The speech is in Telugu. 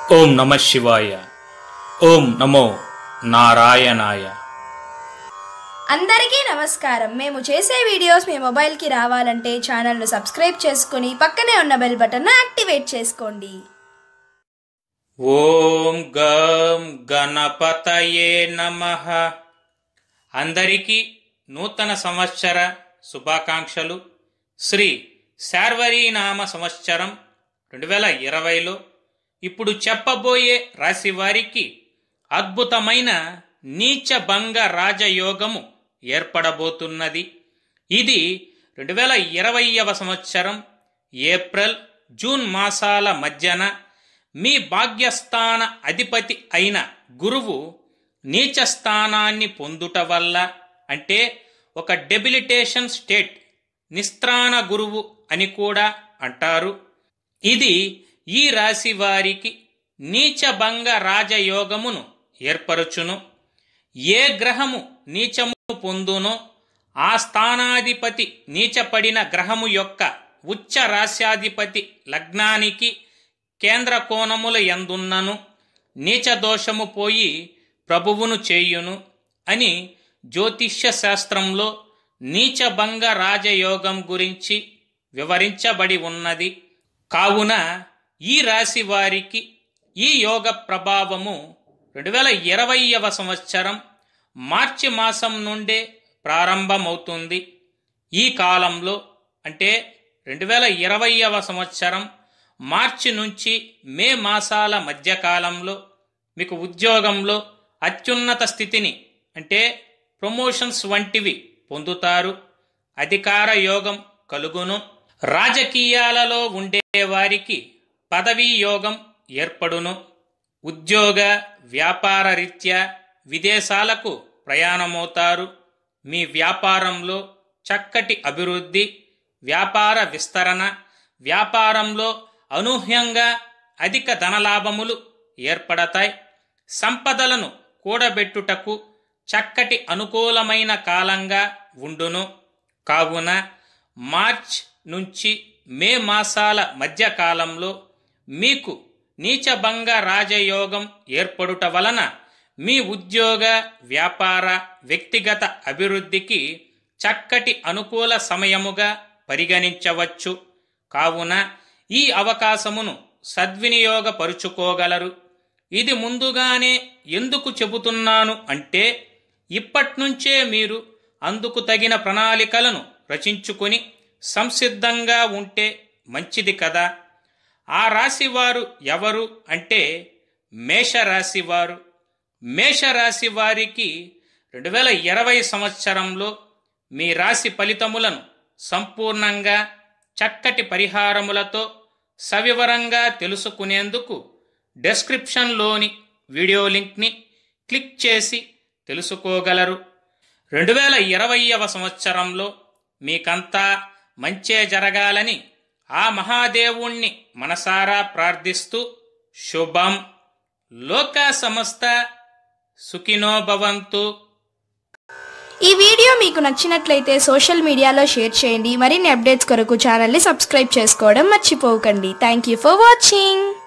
ఓం నమ శివాయ ఓం నమో నారాయణాయ అందరికీ నమస్కారం మేము చేసే వీడియోస్ మీ మొబైల్కి రావాలంటే ఛానల్ను సబ్స్క్రైబ్ చేసుకుని పక్కనే ఉన్న బెల్ బటన్ను యాక్టివేట్ చేసుకోండి ఓం గం గణపతయే నమ అందరికీ నూతన సంవత్సర శుభాకాంక్షలు శ్రీ శార్వరీనామ సంవత్సరం రెండు వేల ఇరవైలో ఇప్పుడు చెప్పబోయే రాశి వారికి అద్భుతమైన నీచభంగ రాజయోగము ఏర్పడబోతున్నది ఇది రెండు వేల ఇరవైవ సంవత్సరం ఏప్రిల్ జూన్ మాసాల మధ్యన మీ భాగ్యస్థాన అధిపతి అయిన గురువు నీచ స్థానాన్ని పొందుట వల్ల అంటే ఒక డెబిలిటేషన్ స్టేట్ నిస్త్రాణ గురువు అని కూడా అంటారు ఇది ఈ రాశి వారికి నీచభంగ రాజయోగమును ఏర్పరచును ఏ గ్రహము నీచము పొందునో ఆ స్థానాధిపతి నీచపడిన గ్రహము యొక్క ఉచ్చ రాశ్యాధిపతి లగ్నానికి కేంద్ర కోణముల ఎందున్నను నీచ దోషము పోయి ప్రభువును చేయును అని జ్యోతిష్య శాస్త్రంలో నీచభంగ రాజయోగం గురించి వివరించబడి ఉన్నది కావున ఈ రాశి వారికి ఈ యోగ ప్రభావము రెండు వేల ఇరవైవ సంవత్సరం మార్చి మాసం నుండే ప్రారంభమవుతుంది ఈ కాలంలో అంటే రెండు వేల ఇరవైవ సంవత్సరం మార్చి నుంచి మే మాసాల మధ్యకాలంలో మీకు ఉద్యోగంలో అత్యున్నత స్థితిని అంటే ప్రమోషన్స్ వంటివి పొందుతారు అధికార యోగం కలుగును రాజకీయాలలో ఉండే వారికి పదవీ యోగం ఏర్పడును ఉద్యోగ వ్యాపార రీత్యా విదేశాలకు ప్రయాణమవుతారు మీ వ్యాపారంలో చక్కటి అభివృద్ధి వ్యాపార విస్తరణ వ్యాపారంలో అనూహ్యంగా అధిక ధనలాభములు ఏర్పడతాయి సంపదలను కూడబెట్టుటకు చక్కటి అనుకూలమైన కాలంగా ఉండును కావున మార్చ్ నుంచి మే మాసాల మధ్య కాలంలో మీకు నీచభంగ రాజయోగం ఏర్పడుట వలన మీ ఉద్యోగ వ్యాపార వ్యక్తిగత అభివృద్ధికి చక్కటి అనుకూల సమయముగా పరిగణించవచ్చు కావున ఈ అవకాశమును సద్వినియోగపరుచుకోగలరు ఇది ముందుగానే ఎందుకు చెబుతున్నాను అంటే ఇప్పట్నుంచే మీరు అందుకు తగిన ప్రణాళికలను రచించుకొని సంసిద్ధంగా ఉంటే మంచిది కదా ఆ రాశివారు ఎవరు అంటే మేషరాశివారు మేషరాశి వారికి రెండు వేల ఇరవై సంవత్సరంలో మీ రాశి ఫలితములను సంపూర్ణంగా చక్కటి పరిహారములతో సవివరంగా తెలుసుకునేందుకు డెస్క్రిప్షన్లోని వీడియో లింక్ని క్లిక్ చేసి తెలుసుకోగలరు రెండు వేల ఇరవైవ సంవత్సరంలో మీకంతా మంచే జరగాలని ఆ మహాదేవుణ్ణి మనసారా ప్రార్థిస్తూ శుభం లోక సమస్త సుఖినో భవంతు ఈ వీడియో మీకు నచ్చినట్లయితే సోషల్ మీడియాలో షేర్ చేయండి మరిన్ని అప్డేట్స్ కొరకు ఛానల్ని సబ్స్క్రైబ్ చేసుకోవడం మర్చిపోకండి థ్యాంక్ యూ ఫర్ వాచింగ్